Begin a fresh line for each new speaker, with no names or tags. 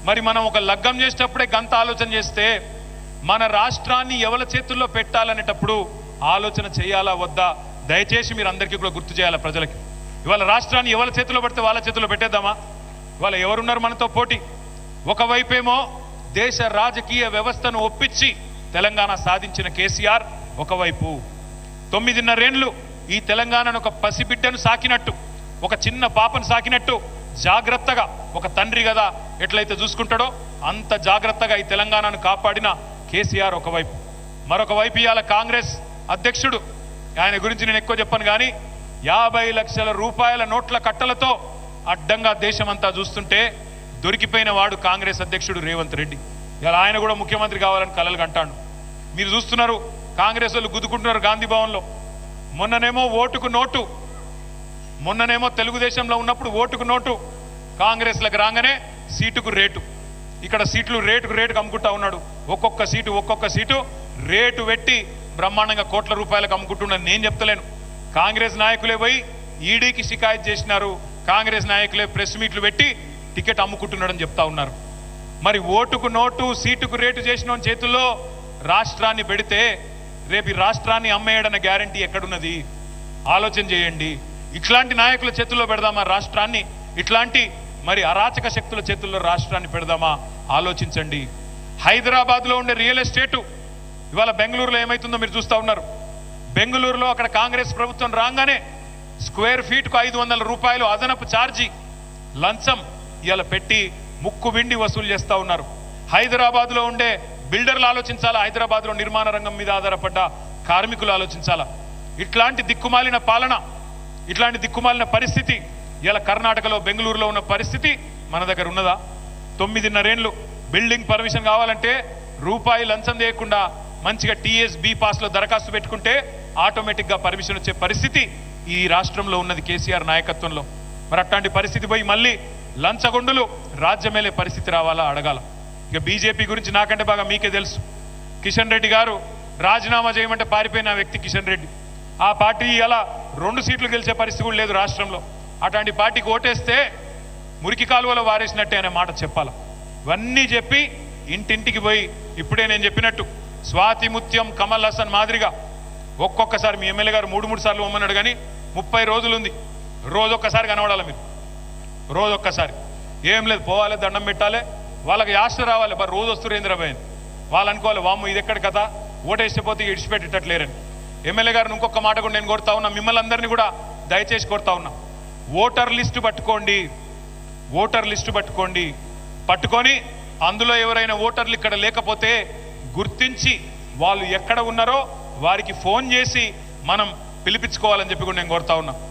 మరి మనం ఒక లగ్గం చేసేటప్పుడే గంత ఆలోచన చేస్తే మన రాష్ట్రాన్ని ఎవరి చేతుల్లో పెట్టాలనేటప్పుడు ఆలోచన చేయాలా వద్దా దయచేసి మీరు అందరికీ కూడా గుర్తు చేయాలి ప్రజలకి ఇవాళ రాష్ట్రాన్ని ఎవరి చేతిలో పెడితే వాళ్ళ చేతిలో పెట్టేద్దామా ఇవాళ ఎవరున్నారు మనతో పోటీ ఒకవైపేమో దేశ రాజకీయ వ్యవస్థను ఒప్పించి తెలంగాణ సాధించిన కేసీఆర్ ఒకవైపు తొమ్మిదిన్నరేండ్లు ఈ తెలంగాణను ఒక పసిబిడ్డను సాకినట్టు ఒక చిన్న పాపను సాకినట్టు జాగ్రత్తగా ఒక తండ్రి కదా ఎట్లయితే చూసుకుంటాడో అంత జాగ్రత్తగా ఈ తెలంగాణను కాపాడిన కేసీఆర్ ఒకవైపు మరొక వైపు ఇవాళ కాంగ్రెస్ అధ్యక్షుడు ఆయన గురించి నేను ఎక్కువ చెప్పను కానీ యాభై లక్షల రూపాయల నోట్ల కట్టలతో అడ్డంగా దేశమంతా చూస్తుంటే దొరికిపోయిన వాడు కాంగ్రెస్ అధ్యక్షుడు రేవంత్ రెడ్డి ఇలా ఆయన కూడా ముఖ్యమంత్రి కావాలని కలలు కంటాడు మీరు చూస్తున్నారు కాంగ్రెస్ వాళ్ళు గుద్దుకుంటున్నారు గాంధీ భవన్లో మొన్ననేమో ఓటుకు నోటు మొన్ననేమో తెలుగుదేశంలో ఉన్నప్పుడు ఓటుకు నోటు కాంగ్రెస్లకు రాగానే సీటుకు రేటు ఇక్కడ సీట్లు రేటుకు రేటుకు అమ్ముకుంటా ఉన్నాడు ఒక్కొక్క సీటు ఒక్కొక్క సీటు రేటు పెట్టి బ్రహ్మాండంగా కోట్ల రూపాయలకు అమ్ముకుంటున్నాను నేను చెప్తలేను కాంగ్రెస్ నాయకులే పోయి ఈడీకి షికాయత్ చేసినారు కాంగ్రెస్ నాయకులే ప్రెస్ మీట్లు పెట్టి టికెట్ అమ్ముకుంటున్నాడని చెప్తా ఉన్నారు మరి ఓటుకు నోటు సీటుకు రేటు చేసిన చేతుల్లో రాష్ట్రాన్ని పెడితే రేపు ఈ రాష్ట్రాన్ని అమ్మేయడన్న గ్యారంటీ ఎక్కడున్నది ఆలోచన చేయండి ఇట్లాంటి నాయకుల చేతుల్లో పెడదామా రాష్ట్రాన్ని ఇట్లాంటి మరి అరాచక శక్తుల చేతుల్లో రాష్ట్రాన్ని పెడదామా ఆలోచించండి హైదరాబాద్లో ఉండే రియల్ ఎస్టేటు ఇవాళ బెంగళూరులో ఏమైతుందో మీరు చూస్తూ ఉన్నారు బెంగళూరులో అక్కడ కాంగ్రెస్ ప్రభుత్వం రాగానే స్క్వేర్ ఫీట్కు ఐదు వందల రూపాయలు అదనపు ఛార్జీ లంచం ఇవాళ పెట్టి ముక్కు విండి వసూలు చేస్తూ ఉన్నారు హైదరాబాద్లో ఉండే బిల్డర్లు ఆలోచించాలా హైదరాబాద్లో నిర్మాణ రంగం మీద ఆధారపడ్డ కార్మికులు ఆలోచించాలా ఇట్లాంటి దిక్కుమాలిన పాలన ఇట్లాంటి దిక్కుమాలిన పరిస్థితి ఇలా కర్ణాటకలో బెంగళూరులో ఉన్న పరిస్థితి మన దగ్గర ఉన్నదా తొమ్మిదిన్నరేండ్లు బిల్డింగ్ పర్మిషన్ కావాలంటే రూపాయి లంచం చేయకుండా మంచిగా టీఎస్ బి పాస్లో దరఖాస్తు పెట్టుకుంటే ఆటోమేటిక్గా పర్మిషన్ వచ్చే పరిస్థితి ఈ రాష్ట్రంలో ఉన్నది కేసీఆర్ నాయకత్వంలో మరి అట్లాంటి పరిస్థితి పోయి మళ్ళీ లంచగొండులు రాజ్యమేలే పరిస్థితి రావాలా అడగాల ఇక బీజేపీ గురించి నాకంటే బాగా మీకే తెలుసు కిషన్ రెడ్డి గారు రాజీనామా చేయమంటే పారిపోయిన ఆ వ్యక్తి కిషన్ రెడ్డి ఆ పార్టీ అలా రెండు సీట్లు గెలిచే పరిస్థితి కూడా లేదు రాష్ట్రంలో అట్లాంటి పార్టీకి ఓటేస్తే మురికి కాలువలో వారేసినట్టే అనే మాట చెప్పాల ఇవన్నీ చెప్పి ఇంటింటికి పోయి ఇప్పుడే నేను చెప్పినట్టు స్వాతి ముత్యం కమల్ హసన్ మాదిరిగా ఒక్కొక్కసారి మీ ఎమ్మెల్యే గారు మూడు మూడు సార్లు ఇవ్వమన్నాడు కానీ ముప్పై రోజులు ఉంది రోజు ఒక్కసారి కనబడాలి మీరు రోజు ఒక్కసారి ఏం లేదు పోవాలి దండం పెట్టాలి వాళ్ళకి యాస రావాలి మరి రోజు వస్తారు ఇంద్రబాయ్ వాళ్ళు అనుకోవాలి వామ్మ ఇది ఎక్కడ కదా ఓటేసిపోతే ఇడిచిపెట్టేటట్లేరని ఎమ్మెల్యే గారిని ఇంకొక మాట కూడా నేను కొడతా ఉన్నా మిమ్మల్ని అందరినీ కూడా దయచేసి కొడతా ఉన్నా ఓటర్ లిస్టు పట్టుకోండి ఓటర్ లిస్టు పట్టుకోండి పట్టుకొని అందులో ఎవరైనా ఓటర్లు ఇక్కడ లేకపోతే గుర్తించి వాళ్ళు ఎక్కడ ఉన్నారో వారికి ఫోన్ చేసి మనం పిలిపించుకోవాలని చెప్పి కూడా నేను కోరుతా ఉన్నా